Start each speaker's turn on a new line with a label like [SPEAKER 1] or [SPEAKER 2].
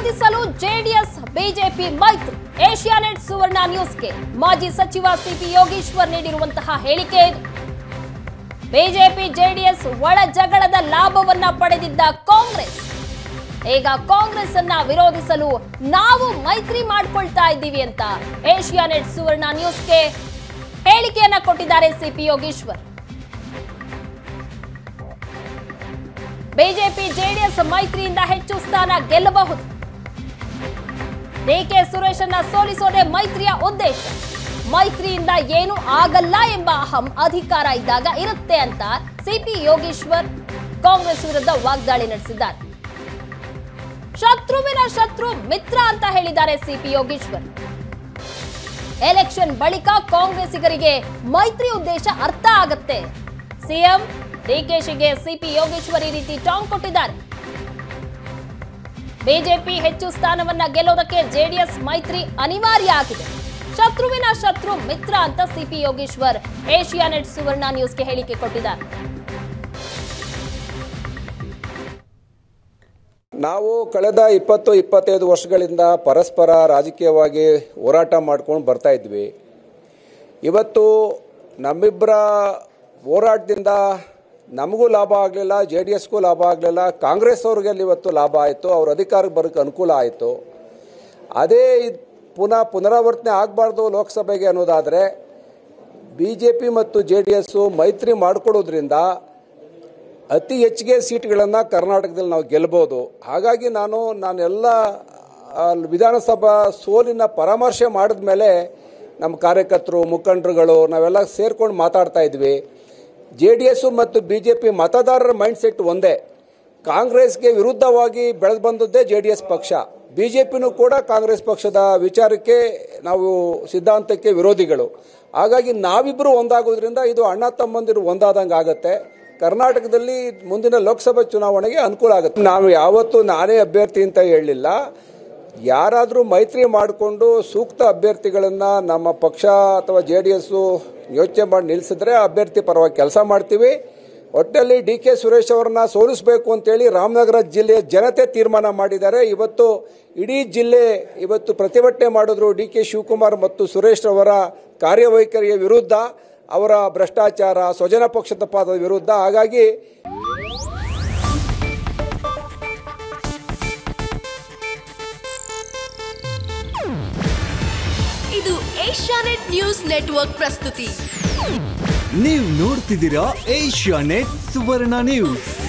[SPEAKER 1] ವಿರೋಧಿಸಲು JDS BJP ಮೈತ್ರಿ ಏಷ್ಯಾನೆಟ್ ಸುವರ್ಣ ನ್ಯೂಸ್ಗೆ ಮಾಜಿ ಸಚಿವ ಸಿಪಿ ಯೋಗೀಶ್ವರ್ ನೀಡಿರುವಂತಹ ಹೇಳಿಕೆ ಇದು ಬಿಜೆಪಿ ಜೆಡಿಎಸ್ ಒಳ ಜಗಳದ ಲಾಭವನ್ನ ಪಡೆದಿದ್ದ ಕಾಂಗ್ರೆಸ್ ಈಗ ಕಾಂಗ್ರೆಸ್ ಅನ್ನ ವಿರೋಧಿಸಲು ನಾವು ಮೈತ್ರಿ ಮಾಡ್ಕೊಳ್ತಾ ಇದ್ದೀವಿ ಅಂತ ಏಷ್ಯಾನೆಟ್ ಸುವರ್ಣ ನ್ಯೂಸ್ಗೆ ಹೇಳಿಕೆಯನ್ನ ಕೊಟ್ಟಿದ್ದಾರೆ ಸಿಪಿ ಯೋಗೀಶ್ವರ್ ಬಿಜೆಪಿ ಜೆಡಿಎಸ್ ಮೈತ್ರಿಯಿಂದ ಹೆಚ್ಚು ಸ್ಥಾನ ಗೆಲ್ಲಬಹುದು ಡಿಕೆ ಸುರೇಶನ್ನ ಸೋಲಿಸೋದೇ ಮೈತ್ರಿಯ ಉದ್ದೇಶ ಮೈತ್ರಿಯಿಂದ ಏನು ಆಗಲ್ಲ ಎಂಬ ಅಹಂ ಅಧಿಕಾರ ಇದ್ದಾಗ ಇರುತ್ತೆ ಅಂತ ಸಿಪಿ ಯೋಗೀಶ್ವರ್ ಕಾಂಗ್ರೆಸ್ ವಿರುದ್ಧ ವಾಗ್ದಾಳಿ ನಡೆಸಿದ್ದಾರೆ ಶತ್ರುವಿನ ಶತ್ರು ಮಿತ್ರ ಅಂತ ಹೇಳಿದ್ದಾರೆ ಸಿಪಿ ಯೋಗೀಶ್ವರ್ ಎಲೆಕ್ಷನ್ ಬಳಿಕ ಕಾಂಗ್ರೆಸ್ಸಿಗರಿಗೆ ಮೈತ್ರಿ ಉದ್ದೇಶ ಅರ್ಥ ಆಗತ್ತೆ ಸಿಎಂ ಡಿಕೆಶಿಗೆ ಸಿಪಿ ಯೋಗೇಶ್ವರ್ ಈ ರೀತಿ ಟಾಂಗ್ ಕೊಟ್ಟಿದ್ದಾರೆ ಬಿಜೆಪಿ ಹೆಚ್ಚು ಸ್ಥಾನವನ್ನ ಗೆಲ್ಲೋದಕ್ಕೆ ಜೆಡಿಎಸ್ ಮೈತ್ರಿ ಅನಿವಾರ್ಯ ಆಗಿದೆ ಶತ್ರುವಿನ ಶತ್ರು ಮಿತ್ರ ಅಂತ ಸಿಪಿ ಯೋಗೇಶ್ವರ್ ಏಷ್ಯಾನೆಟ್ ಸುವರ್ಣ ನ್ಯೂಸ್ಗೆ ಹೇಳಿಕೆ ಕೊಟ್ಟಿದ್ದಾರೆ
[SPEAKER 2] ನಾವು ಕಳೆದ ಇಪ್ಪತ್ತು ಇಪ್ಪತ್ತೈದು ವರ್ಷಗಳಿಂದ ಪರಸ್ಪರ ರಾಜಕೀಯವಾಗಿ ಹೋರಾಟ ಮಾಡ್ಕೊಂಡು ಬರ್ತಾ ಇದ್ವಿ ಇವತ್ತು ನಮ್ಮಿಬ್ಬರ ಹೋರಾಟದಿಂದ ನಮಗೂ ಲಾಭ ಆಗಲಿಲ್ಲ ಜೆ ಡಿ ಎಸ್ಗೂ ಲಾಭ ಆಗಲಿಲ್ಲ ಕಾಂಗ್ರೆಸ್ ಅವ್ರಿಗೆ ಅಲ್ಲಿ ಇವತ್ತು ಲಾಭ ಆಯಿತು ಅವ್ರ ಅಧಿಕಾರಕ್ಕೆ ಬರೋಕ್ಕೆ ಅನುಕೂಲ ಆಯಿತು ಅದೇ ಇದ್- ಪುನಃ ಪುನರಾವರ್ತನೆ ಆಗಬಾರ್ದು ಲೋಕಸಭೆಗೆ ಅನ್ನೋದಾದರೆ ಬಿ ಜೆ ಪಿ ಮತ್ತು ಜೆ ಡಿ ಎಸ್ಸು ಮೈತ್ರಿ ಮಾಡಿಕೊಡೋದ್ರಿಂದ ಅತಿ ಹೆಚ್ಚಿಗೆ ಸೀಟ್ಗಳನ್ನು ಕರ್ನಾಟಕದಲ್ಲಿ ನಾವು ಗೆಲ್ಬೋದು ಹಾಗಾಗಿ ನಾನು ನಾನೆಲ್ಲ ಆ, ವಿಧಾನಸಭಾ ಸೋಲಿನ ಪರಾಮರ್ಶೆ ಮಾಡಿದ ಮೇಲೆ ನಮ್ಮ ಕಾರ್ಯಕರ್ತರು ಮುಖಂಡರುಗಳು ನಾವೆಲ್ಲ ಸೇರ್ಕೊಂಡು ಮಾತಾಡ್ತಾ ಇದ್ವಿ ಜೆ ಡಿ ಎಸ್ಸು ಮತ್ತು ಬಿ ಜೆ ಪಿ ಮತದಾರರ ಮೈಂಡ್ಸೆಟ್ ಒಂದೇ ಕಾಂಗ್ರೆಸ್ಗೆ ವಿರುದ್ಧವಾಗಿ ಬೆಳೆದು ಬಂದದ್ದೇ ಜೆ ಡಿ ಎಸ್ ಪಕ್ಷ ಬಿ ಜೆ ಪಿನೂ ಕೂಡ ಕಾಂಗ್ರೆಸ್ ಪಕ್ಷದ ವಿಚಾರಕ್ಕೆ ನಾವು ಸಿದ್ಧಾಂತಕ್ಕೆ ವಿರೋಧಿಗಳು ಹಾಗಾಗಿ ನಾವಿಬ್ಬರು ಒಂದಾಗೋದ್ರಿಂದ ಇದು ಅಣ್ಣ ತಮ್ಮಂದಿರು ಒಂದಾದಂಗೆ ಆಗತ್ತೆ ಕರ್ನಾಟಕದಲ್ಲಿ ಮುಂದಿನ ಲೋಕಸಭಾ ಚುನಾವಣೆಗೆ ಅನುಕೂಲ ಆಗುತ್ತೆ ನಾನು ಯಾವತ್ತೂ ನಾನೇ ಅಭ್ಯರ್ಥಿ ಅಂತ ಹೇಳಲಿಲ್ಲ ಯಾರಾದರೂ ಮೈತ್ರಿ ಮಾಡಿಕೊಂಡು ಸೂಕ್ತ ಅಭ್ಯರ್ಥಿಗಳನ್ನು ನಮ್ಮ ಪಕ್ಷ ಅಥವಾ ಜೆ ಡಿ ಎಸ್ಸು ಯೋಚನೆ ಮಾಡಿ ನಿಲ್ಲಿಸಿದ್ರೆ ಆ ಅಭ್ಯರ್ಥಿ ಪರವಾಗಿ ಕೆಲಸ ಮಾಡ್ತೀವಿ ಒಟ್ಟಲ್ಲಿ ಡಿ ಕೆ ಸುರೇಶ್ ಅವರನ್ನ ಸೋಲಿಸಬೇಕು ಅಂತೇಳಿ ರಾಮನಗರ ಜಿಲ್ಲೆಯ ಜನತೆ ತೀರ್ಮಾನ ಮಾಡಿದ್ದಾರೆ ಇವತ್ತು ಇಡೀ ಜಿಲ್ಲೆ ಇವತ್ತು ಪ್ರತಿಭಟನೆ ಮಾಡಿದ್ರು ಡಿ ಕೆ ಶಿವಕುಮಾರ್ ಮತ್ತು ಸುರೇಶ್ ಅವರ ಕಾರ್ಯವೈಖರಿಯ ವಿರುದ್ಧ ಅವರ ಭ್ರಷ್ಟಾಚಾರ ಸ್ವಜನ ಪಕ್ಷಪಾತದ ವಿರುದ್ಧ ಹಾಗಾಗಿ
[SPEAKER 3] ಇದು ಏಷ್ಯಾನೆಟ್ ನ್ಯೂಸ್ ನೆಟ್ವರ್ಕ್ ಪ್ರಸ್ತುತಿ
[SPEAKER 4] ನೀವು ನೋಡ್ತಿದ್ದೀರಾ ಏಷ್ಯಾ ನೆಟ್ ಸುವರ್ಣ ನ್ಯೂಸ್